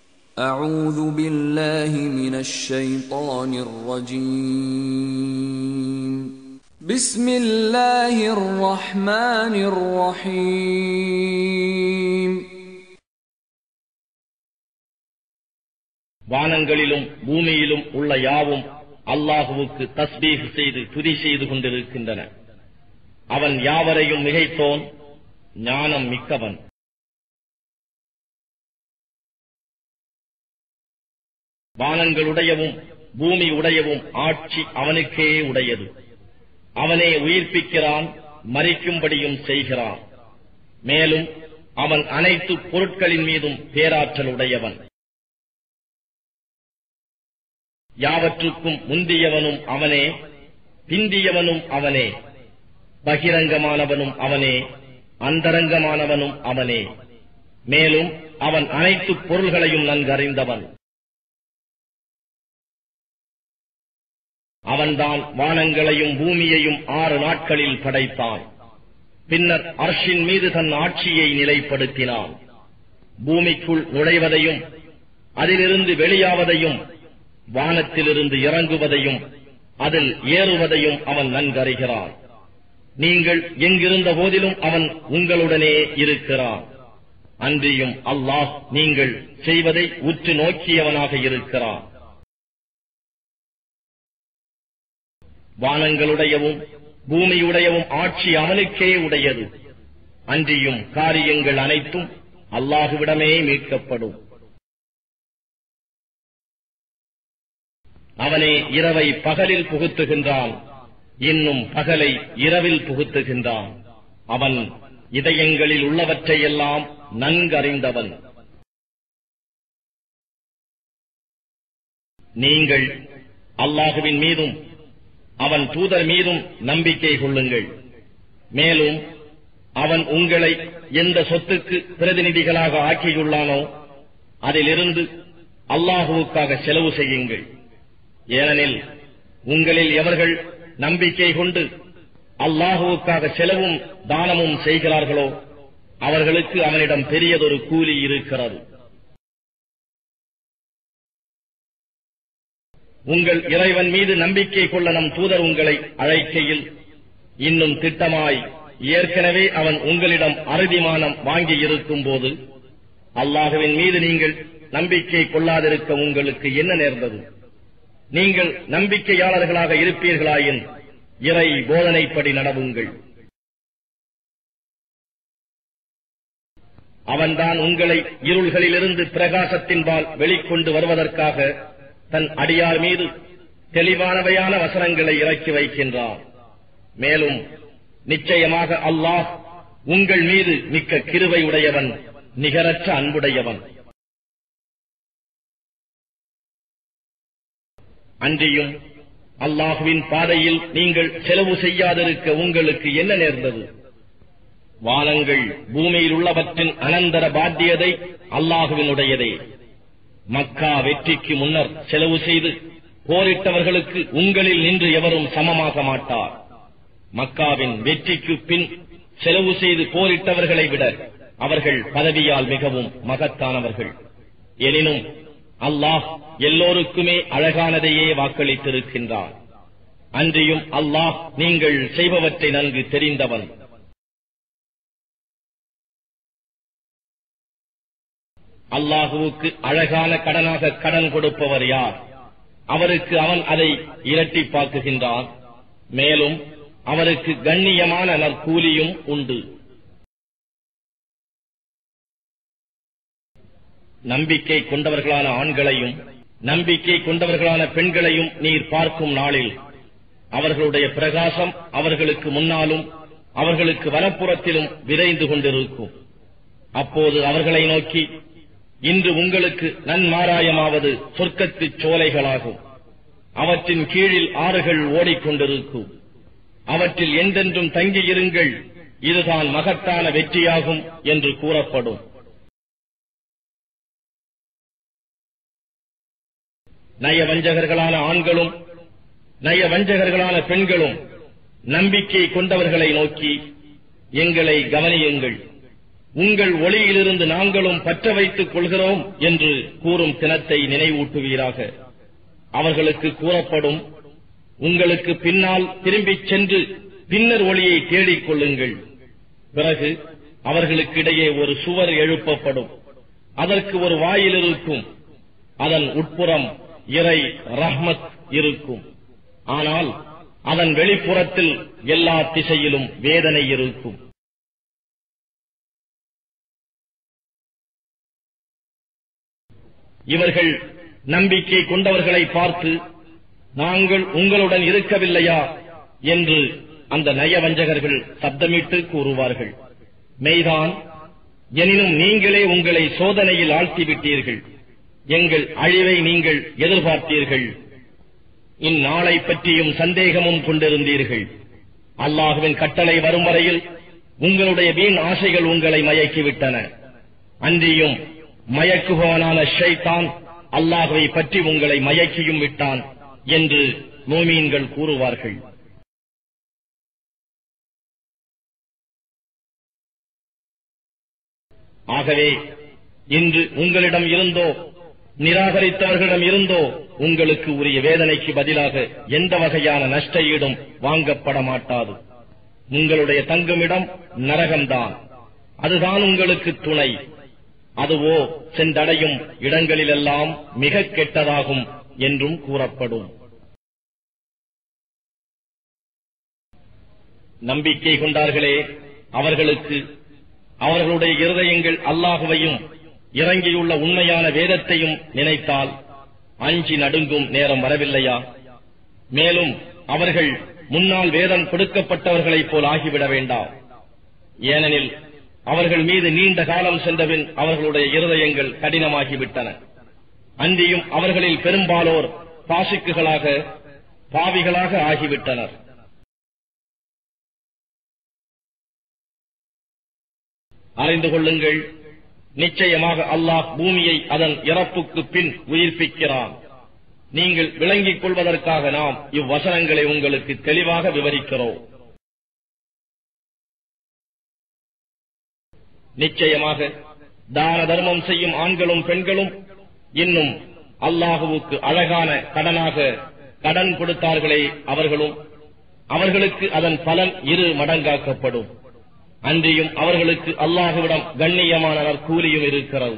أعوذ بالله من الشيطان الرجيم بسم الله الرحمن الرحيم வானங்களிலும் பூமியிலும் உள்ள யாவும் அல்லாஹுவுக்கு தஸ்பீஹ் செய்து துதி செய்து கொண்டிருக்கின்றன அவன் யாவரையும் மிகைத்தோன் ஞானம் மிக்கவன் வானங்களுடையவும் பூமி உடையவும் ஆட்சி அவனுக்கே உடையது அவனே உயிர்ப்பிக்கிறான் மறிக்கும்படியும் செய்கிறான் மேலும் அவன் அனைத்து பொருட்களின் மீதும் பேராற்றல் உடையவன் யாவற்றுக்கும் முந்தியவனும் அவனே பிந்தியவனும் அவனே பகிரங்கமானவனும் அவனே அந்தரங்கமானவனும் அவனே மேலும் அவன் அனைத்து பொருள்களையும் நன்கறிந்தவன் அவன்தான் வானங்களையும் பூமியையும் ஆறு நாட்களில் படைத்தான் பின்னர் அர்ஷின் மீது தன் ஆட்சியை நிலைப்படுத்தினான் பூமிக்குள் நுழைவதையும் அதிலிருந்து வெளியாவதையும் வானத்திலிருந்து இறங்குவதையும் அதில் ஏறுவதையும் அவன் நன்கறிகிறான் நீங்கள் எங்கிருந்த போதிலும் அவன் உங்களுடனே இருக்கிறான் அன்றியும் அல்லாஹ் நீங்கள் செய்வதை உற்று நோக்கியவனாக இருக்கிறான் வானங்களுடையவும் பூமியுடையவும் ஆட்சி அவனுக்கே உடையது அன்றியும் காரியங்கள் அனைத்தும் அல்லாஹுவிடமே மீட்கப்படும் அவனே இரவை பகலில் புகுத்துகின்றான் இன்னும் பகலை இரவில் புகுத்துகின்றான் அவன் இதயங்களில் உள்ளவற்றையெல்லாம் நன்கறிந்தவன் நீங்கள் அல்லாஹுவின் மீதும் அவன் தூதர் மீதும் நம்பிக்கை கொள்ளுங்கள் மேலும் அவன் உங்களை எந்த சொத்துக்கு பிரதிநிதிகளாக ஆக்கியுள்ளானோ அதிலிருந்து அல்லாஹுவுக்காக செலவு செய்யுங்கள் ஏனெனில் உங்களில் எவர்கள் நம்பிக்கை கொண்டு அல்லாஹுவுக்காக செலவும் தானமும் செய்கிறார்களோ அவர்களுக்கு அவனிடம் பெரியதொரு கூலி இருக்கிறது உங்கள் இறைவன் மீது நம்பிக்கை கொள்ள நம் தூதர் உங்களை அழைக்கையில் இன்னும் திட்டமாய் ஏற்கனவே அவன் உங்களிடம் அறுதிமானம் வாங்கி இருக்கும் போது அல்லாஹுவின் மீது நீங்கள் நம்பிக்கை கொள்ளாதிருக்க உங்களுக்கு என்ன நேர்ந்தது நீங்கள் நம்பிக்கையாளர்களாக இருப்பீர்களாயின் இறை போதனைப்படி நடவுங்கள் அவன்தான் உங்களை இருள்களிலிருந்து பிரகாசத்தின்பால் வெளிக்கொண்டு வருவதற்காக தன் அடியார் மீது தெளிவானவையான வசனங்களை இறக்கி வைக்கின்றான் மேலும் நிச்சயமாக அல்லாஹ் உங்கள் மீது மிக்க கிருவை உடையவன் நிகரற்ற அன்புடையவன் அன்றியும் அல்லாஹுவின் பாதையில் நீங்கள் செலவு செய்யாதிருக்க உங்களுக்கு என்ன நேர்ந்தது வானங்கள் பூமியில் உள்ளவற்றின் அனந்தர பாத்தியதை அல்லாஹுவினுடையதே மக்கா வெற்றிக்கு முன்னர் செலவு செய்து போரிட்டவர்களுக்கு உங்களில் நின்று எவரும் சமமாக மாட்டார் மக்காவின் வெற்றிக்கு பின் செலவு செய்து போரிட்டவர்களை விட அவர்கள் பதவியால் மிகவும் மகத்தானவர்கள் எனினும் அல்லாஹ் எல்லோருக்குமே அழகானதையே வாக்களித்திருக்கின்றான் அன்றியும் அல்லாஹ் நீங்கள் செய்பவற்றை நன்கு தெரிந்தவன் அல்லாஹுவுக்கு அழகான கடனாக கடன் கொடுப்பவர் யார் அவருக்கு அவன் அதை இரட்டிப்பாக்குகின்றான் மேலும் அவருக்கு கண்ணியமான நற்கூலியும் உண்டு நம்பிக்கை கொண்டவர்களான ஆண்களையும் நம்பிக்கை கொண்டவர்களான பெண்களையும் நீர் பார்க்கும் நாளில் அவர்களுடைய பிரகாசம் அவர்களுக்கு முன்னாலும் அவர்களுக்கு வலப்புறத்திலும் விரைந்து கொண்டிருக்கும் அப்போது அவர்களை நோக்கி இன்று உங்களுக்கு நன்மாராயமாவது சொர்க்கத்து சோலைகளாகும் அவற்றின் கீழில் ஆறுகள் ஓடிக்கொண்டிருக்கும் அவற்றில் என்றென்றும் தங்கியிருங்கள் இதுதான் மகத்தான வெற்றியாகும் என்று கூறப்படும் நயவஞ்சகர்களான ஆண்களும் நயவஞ்சகர்களான பெண்களும் நம்பிக்கை கொண்டவர்களை நோக்கி எங்களை கவனியுங்கள் உங்கள் ஒளியிலிருந்து நாங்களும் பற்ற வைத்துக் கொள்கிறோம் என்று கூறும் தினத்தை நினைவூட்டுவீராக அவர்களுக்கு கூறப்படும் உங்களுக்கு பின்னால் திரும்பிச் சென்று பின்னர் ஒளியை தேடிக் கொள்ளுங்கள் பிறகு அவர்களுக்கிடையே ஒரு சுவர் எழுப்பப்படும் அதற்கு ஒரு வாயில் இருக்கும் அதன் உட்புறம் இறை ரஹ்மத் இருக்கும் ஆனால் அதன் வெளிப்புறத்தில் எல்லா திசையிலும் வேதனை இருக்கும் இவர்கள் நம்பிக்கை கொண்டவர்களை பார்த்து நாங்கள் உங்களுடன் இருக்கவில்லையா என்று அந்த நயவஞ்சகர்கள் சப்தமிட்டு கூறுவார்கள் மெய்தான் எனினும் நீங்களே உங்களை சோதனையில் ஆழ்த்திவிட்டீர்கள் எங்கள் அழிவை நீங்கள் எதிர்பார்த்தீர்கள் இந்நாளை பற்றியும் சந்தேகமும் கொண்டிருந்தீர்கள் அல்லாஹுவின் கட்டளை வரும் வரையில் உங்களுடைய வீண் ஆசைகள் உங்களை மயக்கிவிட்டன அன்றியும் மயக்குபவனான ஷைத்தான் அல்லாஹுவை பற்றி உங்களை மயக்கியும் விட்டான் என்று மோமீன்கள் கூறுவார்கள் ஆகவே இன்று உங்களிடம் இருந்தோ நிராகரித்தவர்களிடம் இருந்தோ உங்களுக்கு உரிய வேதனைக்கு பதிலாக எந்த வகையான நஷ்ட ஈடும் வாங்கப்பட மாட்டாது உங்களுடைய தங்குமிடம் நரகம்தான் அதுதான் உங்களுக்கு துணை அதுவோ சென்றடையும் இடங்களிலெல்லாம் மிக கெட்டதாகும் என்றும் கூறப்படும் நம்பிக்கை கொண்டார்களே அவர்களுக்கு அவர்களுடைய இருதயங்கள் அல்லாஹுவையும் இறங்கியுள்ள உண்மையான வேதத்தையும் நினைத்தால் அஞ்சி நடுங்கும் நேரம் வரவில்லையா மேலும் அவர்கள் முன்னால் வேதம் கொடுக்கப்பட்டவர்களைப் போல் ஆகிவிட வேண்டாம் ஏனெனில் அவர்கள் மீது நீண்ட காலம் சென்றபின் அவர்களுடைய இருதயங்கள் கடினமாகிவிட்டன அன்றியும் அவர்களில் பெரும்பாலோர் பாசிக்குகளாக பாவிகளாக ஆகிவிட்டனர் அறிந்து கொள்ளுங்கள் நிச்சயமாக அல்லாஹ் பூமியை அதன் இறப்புக்கு பின் உயிர்ப்பிக்கிறான் நீங்கள் விளங்கிக் கொள்வதற்காக நாம் இவ்வசனங்களை உங்களுக்கு தெளிவாக விவரிக்கிறோம் நிச்சயமாக தான தர்மம் செய்யும் ஆண்களும் பெண்களும் இன்னும் அல்லாஹுவுக்கு அழகான கடனாக கடன் கொடுத்தார்களே அவர்களும் அவர்களுக்கு அதன் பலன் இரு மடங்காக்கப்படும் அன்றியும் அவர்களுக்கு அல்லாஹுவிடம் கண்ணியமான நற்கூலியும் இருக்கிறது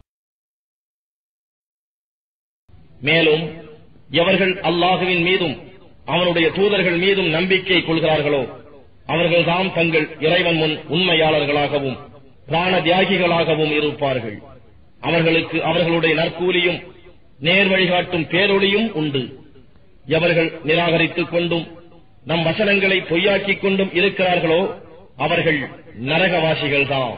மேலும் எவர்கள் அல்லாஹுவின் மீதும் அவனுடைய தூதர்கள் மீதும் நம்பிக்கை கொள்கிறார்களோ அவர்கள்தாம் தங்கள் இறைவன் முன் உண்மையாளர்களாகவும் பிராண தியாகிகளாகவும் இருப்பார்கள் அவர்களுக்கு அவர்களுடைய நற்கூலியும் நேர் வழிகாட்டும் பேரொளியும் உண்டு எவர்கள் நிராகரித்துக் கொண்டும் நம் வசனங்களை பொய்யாக்கிக் கொண்டும் இருக்கிறார்களோ அவர்கள் நரகவாசிகள்தான்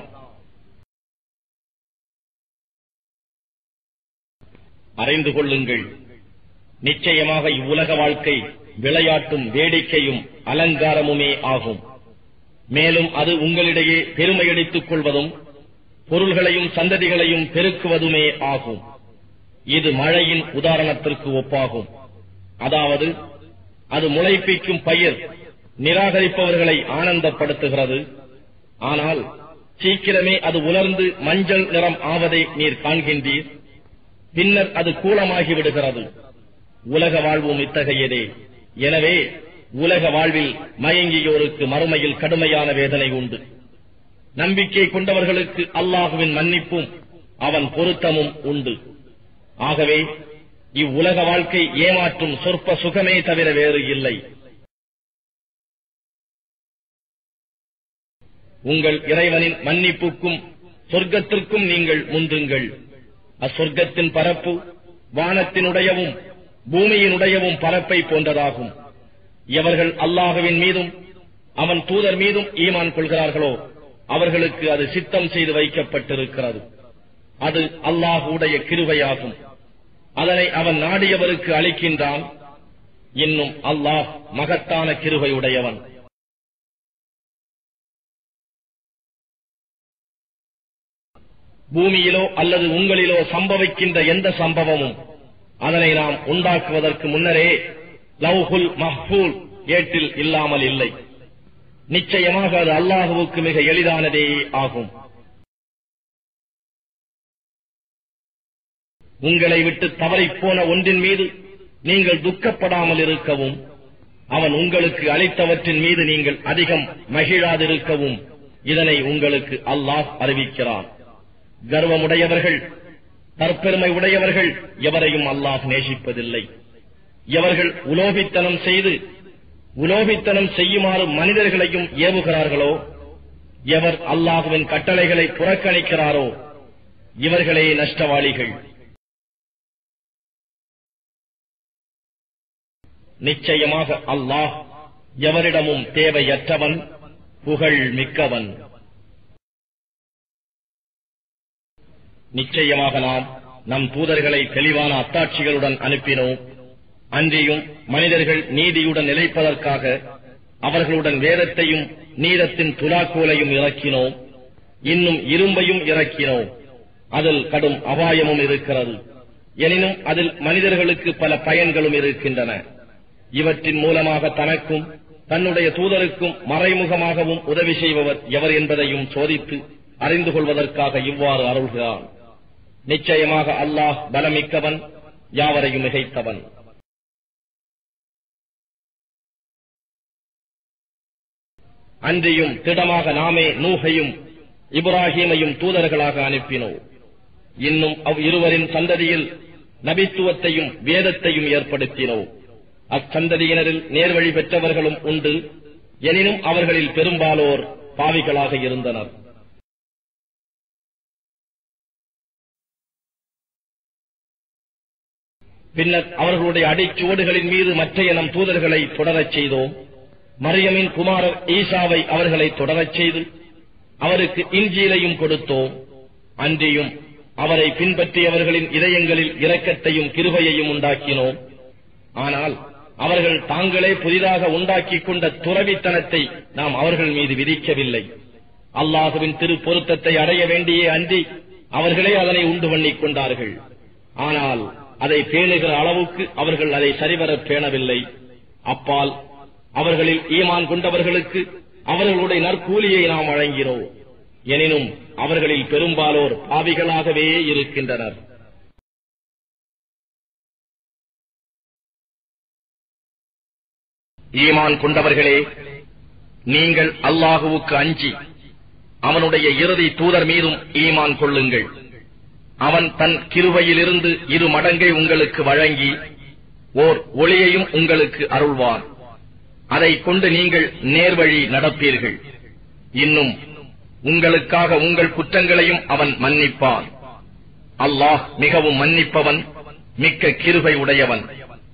அறிந்து கொள்ளுங்கள் நிச்சயமாக இவ்வுலக வாழ்க்கை விளையாட்டும் வேடிக்கையும் அலங்காரமுமே ஆகும் மேலும் அது உங்களிடையே பெருமையடித்துக் கொள்வதும் பொருள்களையும் சந்ததிகளையும் பெருக்குவதுமே ஆகும் இது மழையின் உதாரணத்திற்கு ஒப்பாகும் அதாவது அது முளைப்பிக்கும் பயிர் நிராகரிப்பவர்களை ஆனந்தப்படுத்துகிறது ஆனால் சீக்கிரமே அது உலர்ந்து மஞ்சள் நிறம் ஆவதை நீர் காண்கின்றீர் பின்னர் அது கூலமாகி விடுகிறது உலக வாழ்வும் இத்தகையதே எனவே உலக வாழ்வில் மயங்கியோருக்கு மறுமையில் கடுமையான வேதனை உண்டு நம்பிக்கை கொண்டவர்களுக்கு அல்லாஹுவின் மன்னிப்பும் அவன் பொருத்தமும் உண்டு ஆகவே இவ்வுலக வாழ்க்கை ஏமாற்றும் சொற்ப சுகமே தவிர வேறு இல்லை உங்கள் இறைவனின் மன்னிப்புக்கும் சொர்க்கத்திற்கும் நீங்கள் முந்துங்கள் அச்சொர்க்கத்தின் பரப்பு வானத்தினுடையவும் பூமியினுடையவும் பரப்பை போன்றதாகும் எவர்கள் அல்லாஹுவின் மீதும் அவன் தூதர் மீதும் ஈமான் கொள்கிறார்களோ அவர்களுக்கு அது சித்தம் செய்து வைக்கப்பட்டிருக்கிறது அது அல்லாஹுடைய கிருபையாகும் அதனை அவன் நாடியவருக்கு அளிக்கின்றான் இன்னும் அல்லாஹ் மகத்தான கிருபையுடையவன் பூமியிலோ அல்லது உங்களிலோ சம்பவிக்கின்ற எந்த சம்பவமும் அதனை நாம் உண்டாக்குவதற்கு முன்னரே லவ்ஹுல் மஹ்பூல் ஏட்டில் இல்லாமல் இல்லை நிச்சயமாக அது அல்லாஹுவுக்கு மிக எளிதானதே ஆகும் உங்களை விட்டு தவறிப் போன ஒன்றின் மீது நீங்கள் துக்கப்படாமல் இருக்கவும் அவன் உங்களுக்கு அளித்தவற்றின் மீது நீங்கள் அதிகம் மகிழாதிருக்கவும் இதனை உங்களுக்கு அல்லாஹ் அறிவிக்கிறான் கர்வமுடையவர்கள் தற்பெருமை உடையவர்கள் எவரையும் அல்லாஹ் நேசிப்பதில்லை எவர்கள் உலோபித்தனம் செய்து உலோபித்தனம் செய்யுமாறு மனிதர்களையும் ஏவுகிறார்களோ எவர் அல்லாஹுவின் கட்டளைகளை புறக்கணிக்கிறாரோ இவர்களே நஷ்டவாளிகள் நிச்சயமாக அல்லாஹ் எவரிடமும் தேவையற்றவன் புகழ் மிக்கவன் நிச்சயமாக நாம் நம் தூதர்களை தெளிவான அத்தாட்சிகளுடன் அனுப்பினோம் அன்றியும் மனிதர்கள் நீதியுடன் நிலைப்பதற்காக அவர்களுடன் வேதத்தையும் நீரத்தின் துலாக்கோலையும் இறக்கினோம் இன்னும் இரும்பையும் இறக்கினோம் அதில் கடும் அபாயமும் இருக்கிறது எனினும் அதில் மனிதர்களுக்கு பல பயன்களும் இருக்கின்றன இவற்றின் மூலமாக தனக்கும் தன்னுடைய தூதருக்கும் மறைமுகமாகவும் உதவி செய்பவர் எவர் என்பதையும் சோதித்து அறிந்து கொள்வதற்காக இவ்வாறு அருள்கிறான் நிச்சயமாக அல்லாஹ் பலமிக்கவன் யாவரையும் மிகைத்தவன் அன்றியும் திடமாக நாமே நூகையும் இப்ராஹீமையும் தூதர்களாக அனுப்பினோம் இன்னும் அவ் இருவரின் சந்ததியில் நபித்துவத்தையும் வேதத்தையும் ஏற்படுத்தினோம் அச்சந்ததியினரில் நேர்வழி பெற்றவர்களும் உண்டு எனினும் அவர்களில் பெரும்பாலோர் பாவிகளாக இருந்தனர் பின்னர் அவர்களுடைய அடிச்சுவடுகளின் மீது மற்றைய நம் தூதர்களை தொடரச் செய்தோம் மரியமின் குமாரர் ஈசாவை அவர்களை தொடரச் செய்து அவருக்கு இஞ்சியிலையும் கொடுத்தோம் அன்றியும் அவரை பின்பற்றியவர்களின் இதயங்களில் இரக்கத்தையும் கிருபையையும் உண்டாக்கினோம் ஆனால் அவர்கள் தாங்களே புதிதாக உண்டாக்கிக் கொண்ட துறவித்தனத்தை நாம் அவர்கள் மீது விதிக்கவில்லை அல்லாஹுவின் திரு பொருத்தத்தை அடைய வேண்டியே அன்றி அவர்களே அதனை உண்டு பண்ணிக் கொண்டார்கள் ஆனால் அதை பேணுகிற அளவுக்கு அவர்கள் அதை சரிவரப் பேணவில்லை அப்பால் அவர்களில் ஈமான் கொண்டவர்களுக்கு அவர்களுடைய நற்கூலியை நாம் வழங்கினோம் எனினும் அவர்களில் பெரும்பாலோர் பாவிகளாகவே இருக்கின்றனர் ஈமான் கொண்டவர்களே நீங்கள் அல்லாஹுவுக்கு அஞ்சி அவனுடைய இறுதி தூதர் மீதும் ஈமான் கொள்ளுங்கள் அவன் தன் கிருபையிலிருந்து இரு மடங்கை உங்களுக்கு வழங்கி ஓர் ஒளியையும் உங்களுக்கு அருள்வான் அதைக் கொண்டு நீங்கள் நேர்வழி நடப்பீர்கள் இன்னும் உங்களுக்காக உங்கள் குற்றங்களையும் அவன் மன்னிப்பான் அல்லாஹ் மிகவும் மன்னிப்பவன் மிக்க கிருபை உடையவன்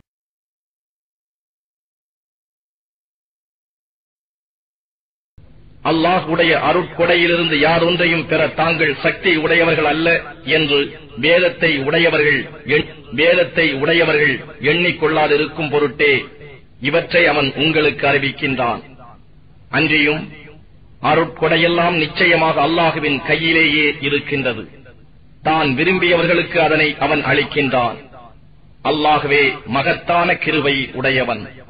அல்லாஹ் உடைய அருட்கொடையிலிருந்து யார் ஒன்றையும் பெற தாங்கள் சக்தி உடையவர்கள் அல்ல என்று வேதத்தை உடையவர்கள் எண்- வேதத்தை உடையவர்கள் எண்ணிக்கொள்ளாதிருக்கும் பொருட்டே இவற்றை அவன் உங்களுக்கு அறிவிக்கின்றான் அன்றியும் அருட்கொடையெல்லாம் நிச்சயமாக அல்லாஹுவின் கையிலேயே இருக்கின்றது தான் விரும்பியவர்களுக்கு அதனை அவன் அளிக்கின்றான் அல்லாகவே மகத்தான கிருபை உடையவன்